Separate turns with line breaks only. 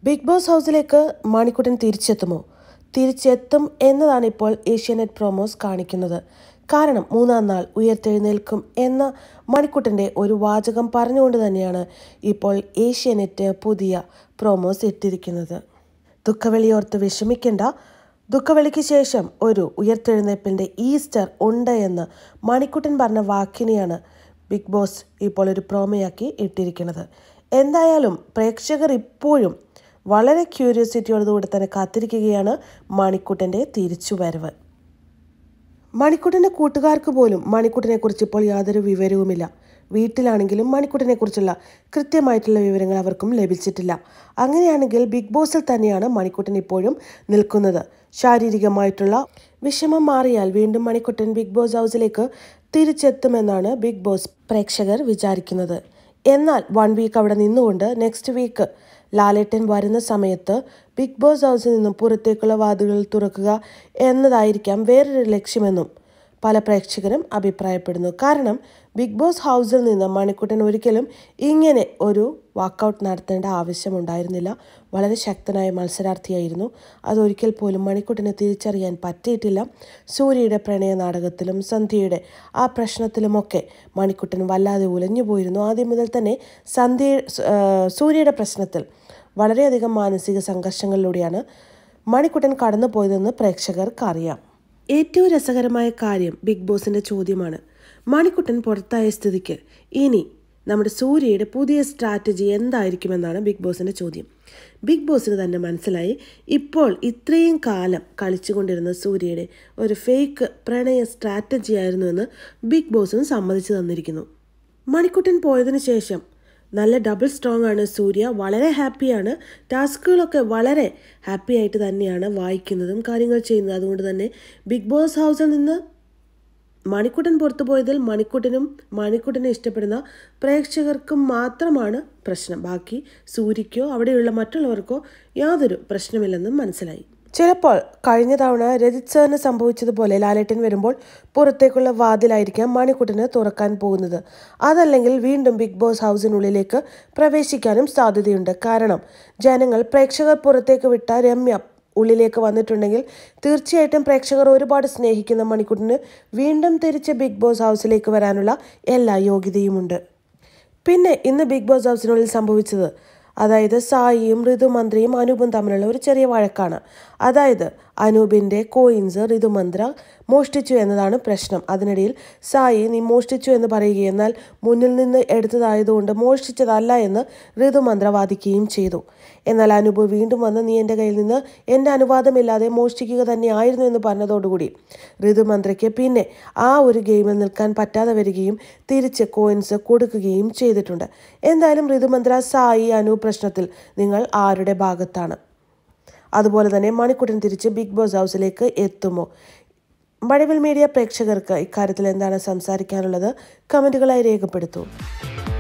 big boss ഹൗസിലേക്ക് മണിക്കുട്ടൻ തിരിച്ചെത്തുമോ തിരിച്ചെത്തും എന്നതാണ് ഇപ്പോൾ ഏഷ്യാനെറ്റ് പ്രൊമോസ് കാണിക്കുന്നത് കാരണം മൂന്നാം നാൾ ഉയർത്തെഴുന്നേൽക്കും എന്ന മണിക്കുട്ടൻ്റെ ഒരു വാചകം പറഞ്ഞുകൊണ്ട് തന്നെയാണ് ഇപ്പോൾ ഏഷ്യാനെറ്റ് പുതിയ പ്രൊമോസ് ഇട്ടിരിക്കുന്നത് ദുഃഖവെളിയോർത്ത് വിഷമിക്കേണ്ട ദുഃഖവെളിക്ക് ശേഷം ഒരു ഉയർത്തെഴുന്നേൽപ്പിൻ്റെ ഈസ്റ്റർ ഉണ്ട് എന്ന് മണിക്കുട്ടൻ പറഞ്ഞ വാക്കിനെയാണ് ബിഗ് ബോസ് ഇപ്പോൾ ഒരു പ്രോമയാക്കി ഇട്ടിരിക്കുന്നത് എന്തായാലും പ്രേക്ഷകർ ഇപ്പോഴും വളരെ ക്യൂരിയോസിറ്റിയോടുകൂടി തന്നെ കാത്തിരിക്കുകയാണ് മണിക്കുട്ടൻ്റെ തിരിച്ചുവരവ് മണിക്കുട്ടൻ്റെ കൂട്ടുകാർക്ക് പോലും മണിക്കുട്ടനെ കുറിച്ച് ഇപ്പോൾ യാതൊരു വിവരവുമില്ല വീട്ടിലാണെങ്കിലും മണിക്കുട്ടനെ കുറിച്ചുള്ള കൃത്യമായിട്ടുള്ള വിവരങ്ങൾ അവർക്കും ലഭിച്ചിട്ടില്ല അങ്ങനെയാണെങ്കിൽ ബിഗ് ബോസിൽ തന്നെയാണ് മണിക്കുട്ടൻ ഇപ്പോഴും നിൽക്കുന്നത് ശാരീരികമായിട്ടുള്ള വിഷമം മാറിയാൽ വീണ്ടും മണിക്കുട്ടൻ ബിഗ് ബോസ് ഹൗസിലേക്ക് തിരിച്ചെത്തുമെന്നാണ് ബിഗ് ബോസ് പ്രേക്ഷകർ വിചാരിക്കുന്നത് എന്നാൽ വൺ വീക്ക് അവിടെ നിന്നുകൊണ്ട് നെക്സ്റ്റ് വീക്ക് ലാലേട്ടൻ വരുന്ന സമയത്ത് ബിഗ് ബോസ് ഹൗസിൽ നിന്നും പുറത്തേക്കുള്ള വാതിലുകൾ തുറക്കുക എന്നതായിരിക്കാം വേറൊരു ലക്ഷ്യമെന്നും പല പ്രേക്ഷകരും അഭിപ്രായപ്പെടുന്നു കാരണം ബിഗ് ബോസ് ഹൗസിൽ നിന്ന് മണിക്കുട്ടൻ ഒരിക്കലും ഇങ്ങനെ ഒരു വാക്കൗട്ട് നടത്തേണ്ട ആവശ്യമുണ്ടായിരുന്നില്ല വളരെ ശക്തനായ മത്സരാർത്ഥിയായിരുന്നു അതൊരിക്കൽ പോലും മണിക്കുട്ടനെ തിരിച്ചറിയാൻ പറ്റിയിട്ടില്ല സൂര്യയുടെ പ്രണയ നാടകത്തിലും സന്ധ്യയുടെ ആ പ്രശ്നത്തിലുമൊക്കെ മണിക്കുട്ടൻ വല്ലാതെ ഉലഞ്ഞു പോയിരുന്നു ആദ്യം മുതൽ തന്നെ സന്ധ്യ സൂര്യയുടെ പ്രശ്നത്തിൽ വളരെയധികം മാനസിക സംഘർഷങ്ങളിലൂടെയാണ് മണിക്കുട്ടൻ കടന്നു പോയതെന്ന് പ്രേക്ഷകർക്ക് അറിയാം ഏറ്റവും രസകരമായ കാര്യം ബിഗ് ബോസിന്റെ ചോദ്യമാണ് മണിക്കുട്ടൻ പുറത്തായ സ്ഥിതിക്ക് ഇനി നമ്മുടെ സൂര്യയുടെ പുതിയ സ്ട്രാറ്റജി എന്തായിരിക്കുമെന്നാണ് ബിഗ് ബോസിന്റെ ചോദ്യം ബിഗ് ബോസിന് തന്നെ മനസ്സിലായി ഇപ്പോൾ ഇത്രയും കാലം കളിച്ചുകൊണ്ടിരുന്ന സൂര്യയുടെ ഒരു ഫേക്ക് പ്രണയ സ്ട്രാറ്റജി ആയിരുന്നു എന്ന് ബിഗ് ബോസിന് സമ്മതിച്ചു തന്നിരിക്കുന്നു മണിക്കുട്ടൻ പോയതിനു ശേഷം നല്ല ഡബിൾ സ്ട്രോങ് ആണ് സൂര്യ വളരെ ഹാപ്പിയാണ് ടാസ്കുകളൊക്കെ വളരെ ഹാപ്പി ആയിട്ട് തന്നെയാണ് വായിക്കുന്നതും കാര്യങ്ങൾ ചെയ്യുന്നത് അതുകൊണ്ട് തന്നെ ബിഗ് ബോസ് ഹൗസിൽ നിന്ന് മണിക്കുട്ടൻ പുറത്തു പോയതിൽ മണിക്കുട്ടനും മണിക്കുട്ടനെ ഇഷ്ടപ്പെടുന്ന പ്രേക്ഷകർക്കും മാത്രമാണ് പ്രശ്നം ബാക്കി സൂര്യയ്ക്കോ അവിടെയുള്ള മറ്റുള്ളവർക്കോ യാതൊരു പ്രശ്നമില്ലെന്നും മനസ്സിലായി ചിലപ്പോൾ കഴിഞ്ഞ തവണ രജിത് സാറിന് സംഭവിച്ചതുപോലെ ലാലേട്ടൻ വരുമ്പോൾ പുറത്തേക്കുള്ള വാതിലായിരിക്കാം മണിക്കുട്ടന് തുറക്കാൻ പോകുന്നത് അതല്ലെങ്കിൽ വീണ്ടും ബിഗ് ബോസ് ഹൗസിനുള്ളിലേക്ക് പ്രവേശിക്കാനും സാധ്യതയുണ്ട് കാരണം ജനങ്ങൾ പ്രേക്ഷകർ പുറത്തേക്ക് വിട്ട രമ്യ ഉള്ളിലേക്ക് വന്നിട്ടുണ്ടെങ്കിൽ തീർച്ചയായിട്ടും പ്രേക്ഷകർ ഒരുപാട് സ്നേഹിക്കുന്ന മണിക്കുട്ടിന് വീണ്ടും തിരിച്ച് ബിഗ് ബോസ് ഹൗസിലേക്ക് വരാനുള്ള എല്ലാ യോഗ്യതയുമുണ്ട് പിന്നെ ഇന്ന് ബിഗ് ബോസ് ഹൗസിനുള്ളിൽ സംഭവിച്ചത് അതായത് സായിയും ഋതുമന്ത്രിയും അനൂപും തമ്മിലുള്ള ഒരു ചെറിയ വഴക്കാണ് അതായത് അനൂപിൻ്റെ കോയിൻസ് ഋതുമന്ത്ര മോഷ്ടിച്ചു എന്നതാണ് പ്രശ്നം അതിനിടയിൽ സായി നീ മോഷ്ടിച്ചു എന്ന് പറയുകയും എന്നാൽ മുന്നിൽ നിന്ന് എടുത്തതായതുകൊണ്ട് മോഷ്ടിച്ചതല്ല എന്ന് ഋതുമന്ത്ര വാദിക്കുകയും ചെയ്തു എന്നാൽ അനൂപ് വീണ്ടും വന്ന് നീ എൻ്റെ കയ്യിൽ നിന്ന് എൻ്റെ അനുവാദമില്ലാതെ മോഷ്ടിക്കുക തന്നെയായിരുന്നു എന്ന് പറഞ്ഞതോടുകൂടി ഋതുമന്ത്രയ്ക്ക് പിന്നെ ആ ഒരു ഗെയിമിൽ നിൽക്കാൻ പറ്റാതെ വരികയും തിരിച്ച് കോയിൻസ് കൊടുക്കുകയും ചെയ്തിട്ടുണ്ട് എന്തായാലും ഋതുമന്ത്ര സായി അനൂപ് പ്രശ്നത്തിൽ നിങ്ങൾ ആരുടെ ഭാഗത്താണ് അതുപോലെ തന്നെ മണിക്കുട്ടൻ തിരിച്ച് ബിഗ് ബോസ് ഹൗസിലേക്ക് എത്തുമോ മഴവിൽ മീഡിയ പ്രേക്ഷകർക്ക് ഇക്കാര്യത്തിൽ എന്താണ് സംസാരിക്കാനുള്ളത് കമൻറ്റുകളായി രേഖപ്പെടുത്തൂ